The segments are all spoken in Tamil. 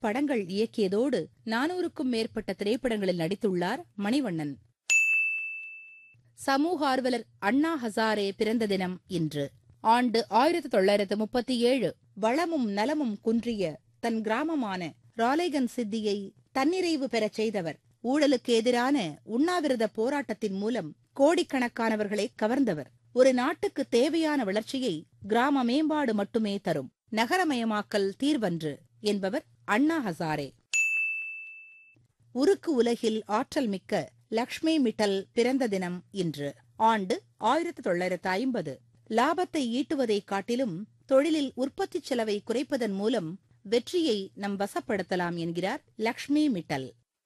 படங்கள் இயக்கியதோடு நானூறுக்கும் மேற்பட்ட திரைப்படங்களில் நடித்துள்ளார் மணிவண்ணன் சமூக ஆர்வலர் அண்ணா ஹசாரே பிறந்த தினம் இன்று ஆண்டு ஆயிரத்தி தொள்ளாயிரத்து முப்பத்தி ஏழு வளமும் நலமும் குன்றிய தன் கிராமமான ராலேகன் சித்தியை தன்னிறைவு பெறச் செய்தவர் ஊழலுக்கு எதிரான உண்ணாவிரத போராட்டத்தின் மூலம் கோடிக்கணக்கானவர்களை கவர்ந்தவர் ஒரு நாட்டுக்கு தேவையான வளர்ச்சியை கிராம மேம்பாடு மட்டுமே தரும் நகரமயமாக்கல் தீர்வன்று என்பவர் அண்ணா ஹசாரே உருக்கு உலகில் ஆற்றல் மிக்க லக்ஷ்மி மிட்டல் பிறந்த தினம் இன்று ஆண்டு ஆயிரத்து தொள்ளாயிரத்து ஐம்பது லாபத்தை ஈட்டுவதைக் காட்டிலும் தொழிலில் உற்பத்திச் செலவை குறைப்பதன் மூலம் வெற்றியை நம் வசப்படுத்தலாம் என்கிறார் லக்ஷ்மி மிட்டல்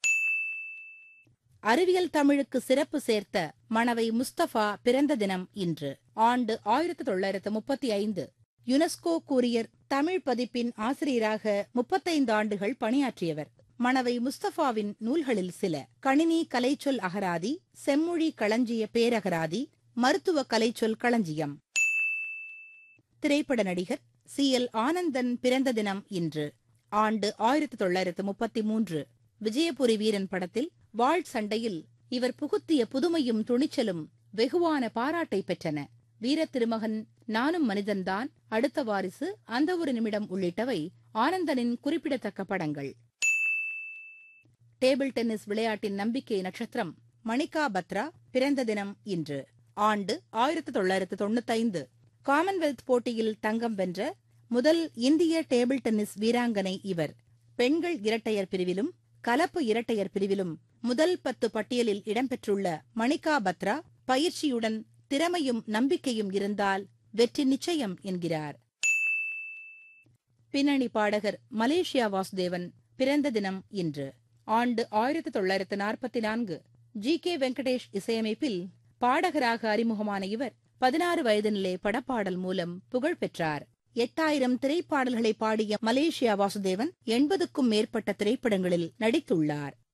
அறிவியல் தமிழுக்கு சிறப்பு சேர்த்த மணவை முஸ்தபா பிறந்த தினம் இன்று ஆண்டு ஆயிரத்து தொள்ளாயிரத்து முப்பத்தி ஐந்து யுனெஸ்கோ கூரியர் தமிழ் பதிப்பின் ஆசிரியராக முப்பத்தைந்து ஆண்டுகள் பணியாற்றியவர் மணவை முஸ்தபாவின் நூல்களில் சில கணினி கலைச்சொல் அகராதி செம்மொழி களஞ்சிய பேரகராதி மருத்துவ கலைச்சொல் களஞ்சியம் திரைப்பட நடிகர் சி எல் ஆனந்தன் பிறந்த தினம் இன்று ஆண்டு ஆயிரத்து தொள்ளாயிரத்து முப்பத்தி மூன்று விஜயபுரி வீரன் படத்தில் வாழ் சண்டையில் இவர் புகுத்திய புதுமையும் துணிச்சலும் வெகுவான பாராட்டை பெற்றன வீர திருமகன் நானும் மனிதன்தான் அடுத்த வாரிசு அந்த ஒரு நிமிடம் உள்ளிட்டவை ஆனந்தனின் குறிப்பிடத்தக்க படங்கள் டேபிள் டென்னிஸ் விளையாட்டின் நம்பிக்கை நட்சத்திரம் மணிகா பத்ரா பிறந்த தினம் இன்று ஆண்டு ஆயிரத்து தொள்ளாயிரத்து தொண்ணூத்தைந்து காமன்வெல்த் போட்டியில் தங்கம் வென்ற முதல் இந்திய டேபிள் டென்னிஸ் வீராங்கனை இவர் பெண்கள் இரட்டையர் பிரிவிலும் கலப்பு இரட்டையர் பிரிவிலும் முதல் பத்து பட்டியலில் இடம்பெற்றுள்ள மணிகா பத்ரா பயிற்சியுடன் திறமையும் நம்பிக்கையும் இருந்தால் வெற்றி நிச்சயம் என்கிறார் பின்னணி பாடகர் மலேசியா வாசுதேவன் பிறந்த தினம் இன்று ஆண்டு ஆயிரத்து தொள்ளாயிரத்து நாற்பத்தி நான்கு ஜி கே வெங்கடேஷ் இசையமைப்பில் பாடகராக அறிமுகமான இவர் பதினாறு வயதினிலே படப்பாடல் மூலம் புகழ் பெற்றார் எட்டாயிரம் திரைப்பாடல்களை பாடிய மலேசியா வாசுதேவன் எண்பதுக்கும் மேற்பட்ட திரைப்படங்களில் நடித்துள்ளார்